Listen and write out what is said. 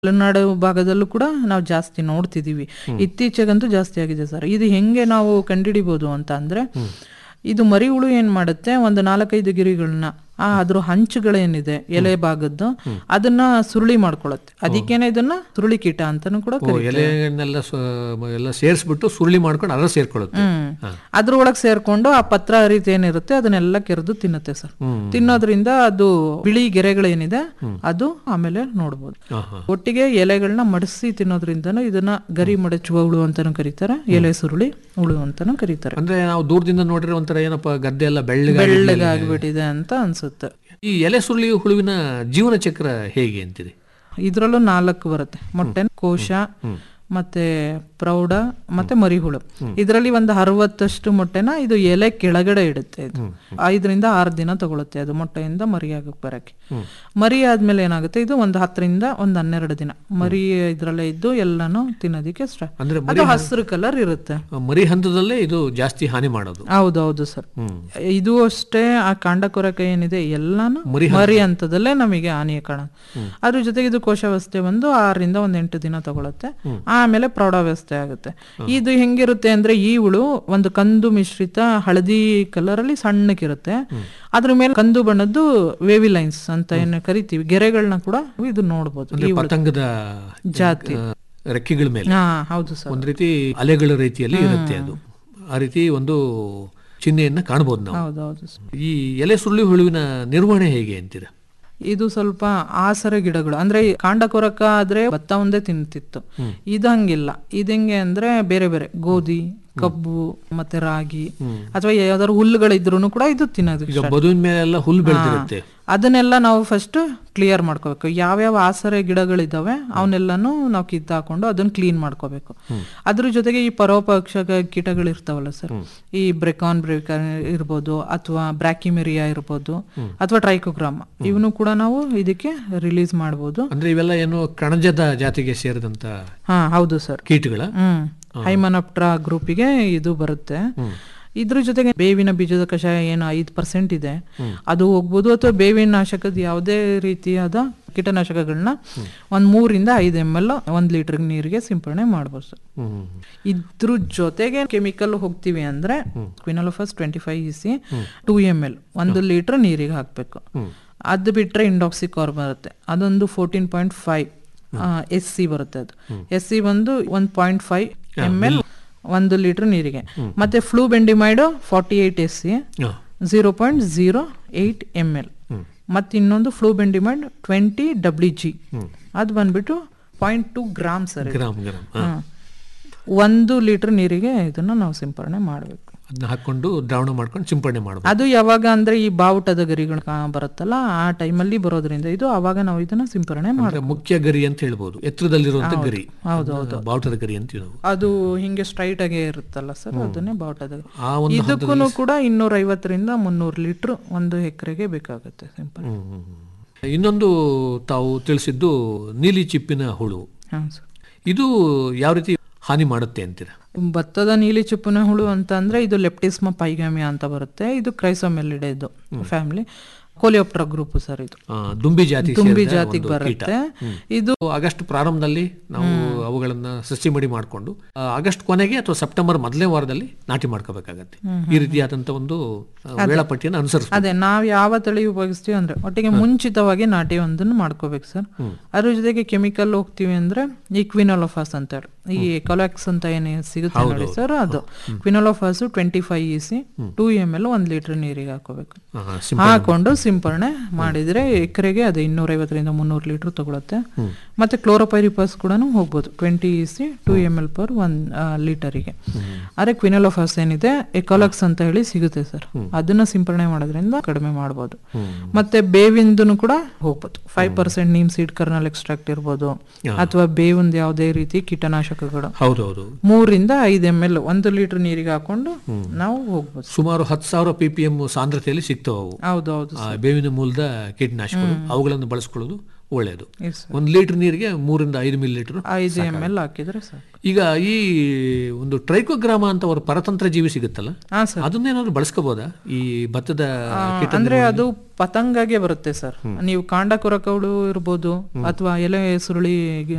ಮಲೆನಾಡು ಭಾಗದಲ್ಲೂ ಕೂಡ ನಾವು ಜಾಸ್ತಿ ನೋಡ್ತಿದೀವಿ ಇತ್ತೀಚೆಗಂತೂ ಜಾಸ್ತಿ ಆಗಿದೆ ಸರ್ ಇದು ಹೆಂಗೆ ನಾವು ಕಂಡಿಡಿಬೋದು ಅಂತ ಅಂದ್ರೆ ಇದು ಮರಿ ಹುಳು ಏನ್ ಮಾಡುತ್ತೆ ಒಂದು ನಾಲ್ಕೈದು ಗಿರಿಗಳನ್ನ ಆ ಅದ್ರ ಹಂಚುಗಳೇನಿದೆ ಎಲೆ ಭಾಗದ್ದು ಅದನ್ನ ಸುರುಳಿ ಮಾಡ್ಕೊಳತ್ತೆ ಅದಕ್ಕೇನೆ ಇದನ್ನ ಸುರುಳಿ ಕೀಟ ಅಂತಾನು ಕೂಡ ಓ, ಎಲೆಗಳನ್ನೆಲ್ಲ ಸ- ಎಲ್ಲ ಸೇರಿಸ್ಬಿಟ್ಟು ಸುರುಳಿ ಮಾಡ್ಕೊಂಡು ಅದರ ಸೇರ್ಕೊಳ್ಳುತ್ತೆ ಹ್ಮ್ ಅದ್ರೊಳಗ್ ಸೇರ್ಕೊಂಡು ಆ ಪತ್ರ ಹರಿತ ಏನಿರುತ್ತೆ ಅದನ್ನೆಲ್ಲ ಕೆರೆದು ತಿನ್ನುತ್ತೆ ಸರ್ ತಿನ್ನೋದ್ರಿಂದ ಅದು ಬಿಳಿ ಗೆರೆಗಳೇನಿದೆ ಅದು ಆಮೇಲೆ ನೋಡ್ಬೋದು ಹಾ, ಹಾ. ಒಟ್ಟಿಗೆ ಎಲೆಗಳನ್ನ ಮಡಿಸಿ ತಿನ್ನೋದ್ರಿಂದನೂ ಇದನ್ನ ಗರಿ ಮಡಚುವ ಹುಳು ಅಂತಾನು ಕರೀತಾರೆ ಎಲೆ ಸುರುಳಿ ಹುಳು ಅಂತಾನು ಕರೀತಾರೆ ಅಂದ್ರೆ ನಾವು ದೂರದಿಂದ ನೋಡಿದ್ರೆ ಒಂಥರ ಏನಪ್ಪ ಗದ್ದೆ ಎಲ್ಲ ಬೆಳ್ಳಗೆ ಬೆಳ್ಳಗಾಗ್ಬಿಟ್ಟಿದೆ ಅಂತ ಅನ್ಸುತ್ತೆ ಈ ಎಲೆ ಸುರುಳಿ ಹುಳುವಿನ ಜೀವನ ಚಕ್ರ ಹೇಗೆ ಅಂತಿದೆ ಇದ್ರಲ್ಲೂ ನಾಲ್ಕು ಬರುತ್ತೆ ಮೊಟ್ಟೆ ಕೋಶ ಮತ್ತೆ ಪ್ರೌಢ ಮತ್ತೆ ಮರಿಹುಳು ಇದರಲ್ಲಿ ಒಂದು ಅರವತ್ತಷ್ಟು ಮೊಟ್ಟೆನ ಇದು ಎಲೆ ಕೆಳಗಡೆ ಇಡುತ್ತೆ ಇದು ಐದರಿಂದ ಆರು ದಿನ ತಗೊಳುತ್ತೆ ಅದು ಮೊಟ್ಟೆಯಿಂದ ಮರಿ ಆಗಕ್ ಬರಕ್ಕೆ ಮರಿ ಆದ್ಮೇಲೆ ಏನಾಗುತ್ತೆ ಇದು ಒಂದು ಹತ್ತರಿಂದ ಒಂದು ಹನ್ನೆರಡು ದಿನ ಮರಿ ಇದ್ರಲ್ಲೇ ಇದ್ದು ಎಲ್ಲಾನು ತಿನ್ನೋದಿಕ್ಕೆ ಸ್ಟಾರ್ಟ್ ಅಂದ್ರೆ ಅದು ಹಸಿರು ಕಲರ್ ಇರುತ್ತೆ ಮರಿ ಹಂತದಲ್ಲೇ ಇದು ಜಾಸ್ತಿ ಹಾನಿ ಮಾಡೋದು ಹೌದೌದು ಸರ್ ಇದು ಅಷ್ಟೇ ಆ ಕಾಂಡ ಕೊರಕ ಏನಿದೆ ಎಲ್ಲಾನು ಮರಿ ಹಂತದಲ್ಲೇ ನಮಗೆ ಹಾನಿಯ ಕಾಣ ಅದ್ರ ಜೊತೆಗೆ ಇದು ಕೋಶಾವಸ್ಥೆ ಬಂದು ಆರರಿಂದ ಒಂದ್ ಎಂಟು ದಿನ ತಗೊಳುತ್ತೆ ಆಮೇಲೆ ಪ್ರೌಢಾವಸ್ಥೆ ಆಗುತ್ತೆ ಇದು ಹೆಂಗಿರುತ್ತೆ ಅಂದ್ರೆ ಈ ಹುಳು ಒಂದು ಕಂದು ಮಿಶ್ರಿತ ಹಳದಿ ಕಲರ್ ಅಲ್ಲಿ ಸಣ್ಣಕ್ಕಿರುತ್ತೆ ಅದ್ರ ಮೇಲೆ ಕಂದು ಬಣ್ಣದ್ದು ವೇವಿ ಲೈನ್ಸ್ ಅಂತ ಏನು ಕರಿತೀವಿ ಗೆರೆಗಳನ್ನ ಕೂಡ ಇದು ನೋಡ್ಬೋದು ಅಂದ್ರೆ ಪತಂಗದ ಜಾತಿ ಆ, ರೆಕ್ಕೆಗಳ ಮೇಲೆ ಹಾ ಹೌದು ಸರ್ ಒಂದ್ ರೀತಿ ಅಲೆಗಳ ರೀತಿಯಲ್ಲಿ ಇರುತ್ತೆ ಅದು ಆ ರೀತಿ ಒಂದು ಚಿಹ್ನೆಯನ್ನ ಕಾಣಬಹುದು ನಾವು ಹೌದೌದು ಸರ್ ಈ ಎಲೆ ಸುರುಳಿ ಹುಳುವಿನ ನಿರ್ವಹಣೆ ಹೇಗೆ ಅಂತೀರಾ ಇದು ಸ್ವಲ್ಪ ಆಸರೆ ಗಿಡಗಳು ಅಂದ್ರೆ ಈ ಕಾಂಡ ಕೊರಕ ಆದ್ರೆ ಭತ್ತ ಒಂದೇ ತಿಂತಿತ್ತು ಇದು ಹಂಗಿಲ್ಲ ಇದಂಗೆ ಅಂದ್ರೆ ಬೇರೆ ಬೇರೆ ಗೋಧಿ ಕಬ್ಬು ಮತ್ತೆ ರಾಗಿ ಅಥವಾ ಯಾವ್ದಾದ್ರು ಹುಲ್ಲುಗಳಿದ್ರು ಕೂಡ ಇದು ತಿನ್ನೋದು ಈಗ ಬದುವಿನ ಮೇಲೆಲ್ಲ ಹುಲ್ಲು ಬೆಳೆದಿರುತ್ತೆ ಅದನ್ನೆಲ್ಲ ನಾವು ಫಸ್ಟ್ ಕ್ಲಿಯರ್ ಮಾಡ್ಕೋಬೇಕು ಯಾವ್ಯಾವ ಆಸರೆ ಗಿಡಗಳಿದಾವೆ ಅವನ್ನೆಲ್ಲಾನು ನಾವು ಕಿತ್ತಾಕೊಂಡು ಅದನ್ನ ಕ್ಲೀನ್ ಮಾಡ್ಕೋಬೇಕು ಅದ್ರ ಜೊತೆಗೆ ಈ ಪರೋಪಕ್ಷಕ ಕೀಟಗಳು ಇರ್ತಾವಲ್ಲ ಸರ್ ಈ ಬ್ರೆಕಾನ್ ಬ್ರೇಕರ್ ಇರ್ಬೋದು ಅಥವಾ ಬ್ರಾಕಿಮೆರಿಯಾ ಇರ್ಬೋದು ಅಥವಾ ಟ್ರೈಕೋಗ್ರಾಮ ಇವನು ಕೂಡ ನಾವು ಇದಕ್ಕೆ ರಿಲೀಸ್ ಮಾಡ್ಬೋದು ಅಂದ್ರೆ ಇವೆಲ್ಲ ಏನು ಕಣಜದ ಜಾತಿಗೆ ಸೇರಿದಂತ ಹಾ ಹೌದು ಸರ್ ಕೀಟಗಳ ಹ್ಮ್ ಹೈಮನಪ್ಟ್ರಾ ಗ್ರೂಪಿಗೆ ಇದು ಬರುತ್ತೆ ಇದ್ರ ಜೊತೆಗೆ ಬೇವಿನ ಬೀಜದ ಕಷಾಯ ಏನು ಐದು ಪರ್ಸೆಂಟ್ ಇದೆ ಅದು ಹೋಗ್ಬೋದು ಅಥವಾ ಬೇವಿನ ನಾಶಕದ ಯಾವುದೇ ರೀತಿಯಾದ ಕೀಟನಾಶಕಗಳನ್ನ ಒಂದ್ ಮೂರಿಂದ ಐದು ಎಮ್ ಎಲ್ ಒಂದ್ ಲೀಟರ್ ನೀರಿಗೆ ಸಿಂಪಡಣೆ ಮಾಡ್ಬೋದು ಸರ್ ಹ್ಮ್ ಇದ್ರ ಜೊತೆಗೆ ಕೆಮಿಕಲ್ ಹೋಗ್ತೀವಿ ಅಂದ್ರೆ quinalphos twenty five E C two M L ಒಂದು ಲೀಟರ್ ನೀರಿಗೆ ಹಾಕ್ಬೇಕು ಅದು ಬಿಟ್ರೆ ಇಂಡಾಕ್ಸಿಕಾರ್ ಬರುತ್ತೆ ಅದೊಂದು fourteen point five S C ಬರುತ್ತೆ ಅದು ಎಸ್ ಸಿ ಬಂದು one point five M L ಒಂದು ಲೀಟರ್ ನೀರಿಗೆ ಮತ್ತೆ flubendiamide forty eight S C ಹಾ. Zero point zero eight M L ಮತ್ತು ಇನ್ನೊಂದು flubendiamide twenty W G ಅದು ಬಂದ್ಬಿಟ್ಟು ಪಾಯಿಂಟ್ ಟು ಗ್ರಾಮ್ ಸರ್ ಇದು. ಗ್ರಾಮ್ ಗ್ರಾಮ್ ಹಾ. ಹ್ಮ್. ಒಂದು ಲೀಟರ್ ನೀರಿಗೆ ಇದನ್ನ ನಾವು ಸಿಂಪರಣೆ ಮಾಡಬೇಕು ಅದನ್ನ ಹಾಕೊಂಡು ದ್ರಾವಣ ಮಾಡ್ಕೊಂಡು ಸಿಂಪಡಣೆ ಮಾಡಬಹುದು ಅದು ಯಾವಾಗ ಅಂದ್ರೆ ಈ ಬಾವುಟದ ಗರಿಗಳು ಕಾ- ಬರುತ್ತಲ್ಲ ಆ ಟೈಮಲ್ಲಿ ಬರೋದ್ರಿಂದ ಇದು ಅವಾಗ ನಾವು ಇದನ್ನ ಸಿಂಪರಣೆ ಮಾಡ ಅಂದ್ರೆ ಮುಖ್ಯ ಗರಿ ಅಂತ ಹೇಳ್ಬೋದು ಎತ್ತರದಲ್ಲಿರುವಂತ ಗರಿ ಹೌದು ಅದನ್ನ ಬಾವುಟದ ಗರಿ ಅಂತೀವಿ ನಾವು ಅದು ಹಿಂಗೆ ಸ್ಟ್ರೈಟ್ ಆಗೇ ಇರುತ್ತಲ್ಲ ಸರ್ ಅದನ್ನೇ ಬಾವುಟದ ಗರಿ. ಆ ಒಂದು ಇದಕ್ಕೂ ಕೂಡ ಇನ್ನೂರ ಐವತ್ತರಿಂದ ಮುನ್ನೂರು ಲೀಟರ್ ಒಂದು ಎಕರೆಗೆ ಬೇಕಾಗುತ್ತೆ ಸಿಂಪರಣೆ ಹ್ಮ್, ಹ್ಮ್, ಹ್ಮ್. ಇನ್ನೊಂದು ತಾವು ತಿಳಿಸಿದ್ದು ನೀಲಿ ಚಿಪ್ಪಿನ ಹುಳು ಹಾಂ ಸರ್ ಇದು ಯಾವ ರೀತಿ ಹಾನಿ ಮಾಡುತ್ತೆ ಅಂತೀರಾ ಭತ್ತದ ನೀಲಿ ಚುಪ್ಪನ ಹುಳು ಅಂತ ಅಂದ್ರೆ ಇದು ಲೆಪ್ಟಿಸ್ಮ ಪೈಗಾಮಿಯಾ ಅಂತ ಬರುತ್ತೆ ಇದು ಕ್ರೈಸೋಮೆಲ್ಲಿಡೆ ಇದು ಫ್ಯಾಮಿಲಿ ಕೋಲಿಯೋಪ್ಟ್ರಾ ಗ್ರೂಪ್ ಸರ್ ಇದು ಆ, ದುಂಬಿ ಜಾತಿ ತುಂಬಿ ಸೇರಿದ ಜಾತಿಗೆ ಒಂದು ಕೀಟ. ಬರುತ್ತೆ ಇದು ಆಗಸ್ಟ್ ಪ್ರಾರಂಭದಲ್ಲಿ ನಾವು ಅವುಗಳನ್ನ ಸಸಿ ಮಡಿ ಮಾಡಿಕೊಂಡು ಆಗಸ್ಟ್ ಕೊನೆಗೆ ಅಥವಾ ಸೆಪ್ಟೆಂಬರ್ ಮೊದಲನೇ ವಾರದಲ್ಲಿ ನಾಟಿ ಮಾಡ್ಕೋಬೇಕಾಗತ್ತೆ ಈ ರೀತಿಯಾದಂತ ಒಂದು ಆ, ವೇಳಾಪಟ್ಟಿಯನ್ನು ಅನುಸರಿಸಬೇಕು ಅದೇ ನಾವ್ ಯಾವ ತಳಿ ಉಪಯೋಗಿಸ್ತೀವಿ ಅಂದ್ರೆ ಒಟ್ಟಿಗೆ ಮುಂಚಿತವಾಗಿ ನಾಟಿ ಒಂದನ್ನು ಮಾಡ್ಕೋಬೇಕು ಸರ್ ಅದ್ರ ಜೊತೆಗೆ ಕೆಮಿಕಲ್ ಹೋಗ್ತೀವಿ ಅಂದ್ರೆ ಈ ಕ್ವಿನೋಲೋಫಾಸ್ ಅಂತ ಹೇಳಿ ಈ ಕೊಲಾಕ್ಸ್ ಅಂತ ಏನೇ ಸಿಗುತ್ತೆ ನೋಡಿ ಸರ್ ಅದು quinalphos twenty five E C two M L ಒಂದ್ ಲೀಟರ್ ನೀರಿಗೆ ಹಾಕೋಬೇಕು ಹಾಕೊಂಡು ಸಿಂಪರಣೆ ಮಾಡಿದ್ರೆ ಎಕರೆಗೆ ಅದು ಇನ್ನೂರೈವತ್ತರಿಂದ ಮುನ್ನೂರು ಲೀಟರ್ ತಗೊಳುತ್ತೆ ಮತ್ತೆ ಕ್ಲೋರೋಪೈರಿಪಾಸ್ ಕೂಡ ಹೋಗ್ಬೋದು twenty E C two M L per one ಲೀಟರಿಗೆ ಅರೆ ಕ್ವಿನೋಲೋಫಾಸ್ ಏನಿದೆ ಎಕಾಲಕ್ಸ್ ಅಂತ ಹೇಳಿ ಸಿಗುತ್ತೆ ಸರ್ ಅದನ್ನ ಸಿಂಪರಣೆ ಮಾಡೋದ್ರಿಂದ ಕಡಿಮೆ ಮಾಡ್ಬೋದು ಮತ್ತೆ ಬೇವಿಂದನು ಕೂಡ ಹೋಗ್ಬೋದು five percent neem seed kernel extract ಇರ್ಬೋದು ಅಥವಾ ಬೇವಿಂದ ಯಾವುದೇ ರೀತಿ ಕೀಟನಾಶಕಗಳು ಹೌದೌದು ಮೂರಿಂದ ಐದು ಎಮ್ ಎಲ್ ಒಂದು ಲೀಟರ್ ನೀರಿಗೆ ಹಾಕೊಂಡು ನಾವು ಹೋಗ್ಬೋದು ಸುಮಾರು ಹತ್ತು ಸಾವಿರ ಪಿ ಪಿ ಎಂ ಸಾಂದ್ರತೆಯಲ್ಲಿ ಸಿಗ್ತಾವೆ ಅವು ಹೌದು ಹೌದು ಆ ಬೇವಿನ ಮೂಲದ ಕೀಟನಾಶಕಗಳು ಅವುಗಳನ್ನು ಬಳಸ್ಕೊಳ್ಳೋದು ಒಳ್ಳೆಯದು ಎಸ್ ಸರ್ ಒಂದು ಲೀಟರ್ ನೀರಿಗೆ ಮೂರಿಂದ ಐದು ಮಿಲಿ ಲೀಟರ್ ಐದು ಎಮ್ ಎಲ್ ಹಾಕಿದ್ರೆ ಸಾಕು ಈಗ ಈ ಒಂದು ಟ್ರೈಕೋಗ್ರಾಮ ಅಂತ ಒಂದು ಪರತಂತ್ರ ಜೀವಿ ಸಿಗುತ್ತಲ್ಲ ಹಾಂ ಸರ್ ಅದನ್ನೇನಾದ್ರು ಬಳಸ್ಕೋಬೋದಾ ಈ ಭತ್ತದ ಕೀಟ ಅಂದ್ರೆ ಅದು ಪತಂಗಗೆ ಬರುತ್ತೆ ಸರ್ ನೀವು ಕಾಂಡ ಕೊರಕಗಳು ಇರ್ಬೋದು ಅಥವಾ ಎಲೆ ಸುರುಳಿ